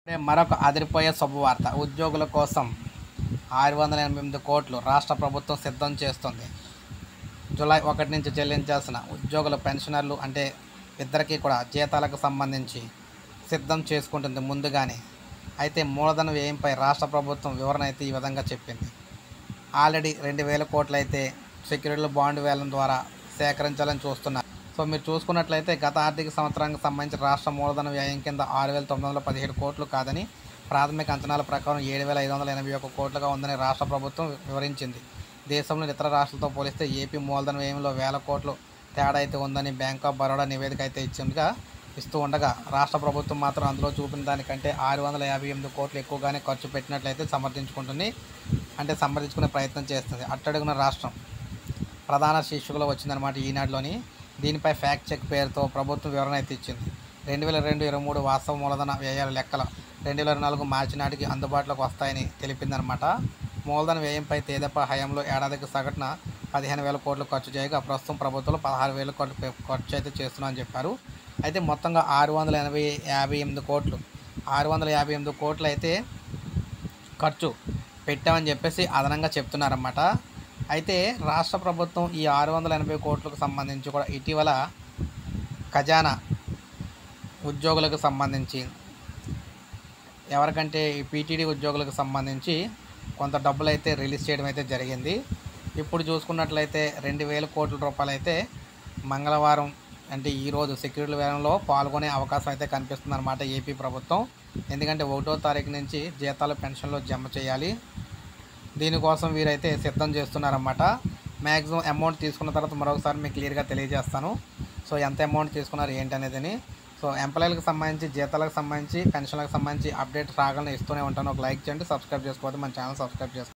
మరొక అదిరిపోయే శుభవార్త ఉద్యోగుల కోసం ఆరు వందల ఎనభై ఎనిమిది కోట్లు రాష్ట్ర ప్రభుత్వం సిద్ధం చేస్తుంది జూలై ఒకటి నుంచి చెల్లించాల్సిన ఉద్యోగుల పెన్షనర్లు అంటే ఇద్దరికీ కూడా జీతాలకు సంబంధించి సిద్ధం చేసుకుంటుంది ముందుగానే అయితే మూలధన వ్యయంపై రాష్ట్ర ప్రభుత్వం వివరణ అయితే ఈ విధంగా చెప్పింది ఆల్రెడీ రెండు వేల కోట్లు అయితే సెక్యూరిటీల బాండ్ వేలం ద్వారా సేకరించాలని చూస్తున్నారు సో మీరు చూసుకున్నట్లయితే గత ఆర్థిక సంవత్సరానికి సంబంధించి రాష్ట్ర మూలధన వ్యయం కింద ఆరు వేల తొమ్మిది వందల పదిహేడు కోట్లు కాదని ప్రాథమిక అంచనాల ప్రకారం ఏడు వేల ఐదు వందల ఎనభై ఒక్క కోట్లుగా ఉందని రాష్ట్ర ప్రభుత్వం వివరించింది దేశంలోని ఇతర రాష్ట్రాలతో పోలిస్తే ఏపీ మూలధన వ్యయంలో వేల కోట్లు తేడా అయితే ఉందని బ్యాంక్ ఆఫ్ బరోడా నివేదిక అయితే ఇచ్చిందిగా ఇస్తూ ఉండగా రాష్ట్ర ప్రభుత్వం మాత్రం అందులో చూపిన దానికంటే ఆరు వందల యాభై ఎనిమిది కోట్లు ఎక్కువగానే ఖర్చు పెట్టినట్లయితే సమర్థించుకుంటుంది అంటే సమర్థించుకునే ప్రయత్నం చేస్తుంది అట్టడుగున రాష్ట్రం ప్రధాన శీర్షికలో వచ్చిందనమాట ఈనాడులోని దీనిపై ఫ్యాక్ట్ చెక్ పేరుతో ప్రభుత్వం వివరణ అయితే ఇచ్చింది రెండు వేల రెండు ఇరవై మూడు వాస్తవ మూలధన వ్యయాల లెక్కలు రెండు వేల ఇరవై నాలుగు మార్చి నాటికి అందుబాటులోకి వస్తాయని తెలిపిందనమాట మూలధన వ్యయంపై తేదప హయాంలో ఏడాదికి సగటున పదిహేను వేల కోట్లు ఖర్చు చేయగా ప్రస్తుతం ప్రభుత్వంలో పదహారు వేల కోట్లు పె- ఖర్చు అయితే చేస్తున్నామని చెప్పారు అయితే మొత్తంగా ఆరు వందల ఎనభై యాభై ఎనిమిది కోట్లు ఆరు వందల యాభై ఎనిమిది కోట్లు అయితే ఖర్చు పెట్టామని చెప్పేసి అదనంగా చెప్తున్నారన్నమాట అయితే రాష్ట్ర ప్రభుత్వం ఈ ఆరు వందల ఎనభై కోట్లకు సంబంధించి కూడా ఇటీవల ఖజానా ఉద్యోగులకు సంబంధించి ఎవరికంటే ఈ పీటీడీ ఉద్యోగులకు సంబంధించి కొంత డబ్బులు అయితే రిలీజ్ చేయడం అయితే జరిగింది ఇప్పుడు చూసుకున్నట్లయితే రెండు వేల కోట్ల రూపాయలు అయితే మంగళవారం అంటే ఈరోజు సెక్యూరిటీ వేలంలో పాల్గొనే అవకాశం అయితే కనిపిస్తుంది అనమాట ఏపీ ప్రభుత్వం ఎందుకంటే ఒకటో తారీఖు నుంచి జీతాలు పెన్షన్లు జమ చేయాలి దీనికోసం వీరైతే సిద్ధం చేస్తున్నారన్నమాట మ్యాక్సిమం అమౌంట్ తీసుకున్న తర్వాత మరొకసారి మీకు క్లియర్గా తెలియజేస్తాను సో ఎంత అమౌంట్ తీసుకున్నారు ఏంటి అనేదని సో ఎంప్లాయీలకు సంబంధించి జీతాలకు సంబంధించి పెన్షన్లకు సంబంధించి అప్డేట్ రాగానే ఇస్తూనే ఉంటాను ఒక లైక్ చేయండి సబ్స్క్రైబ్ చేసుకోవద్దు మన ఛానల్ సబ్స్క్రైబ్ చేసుకోండి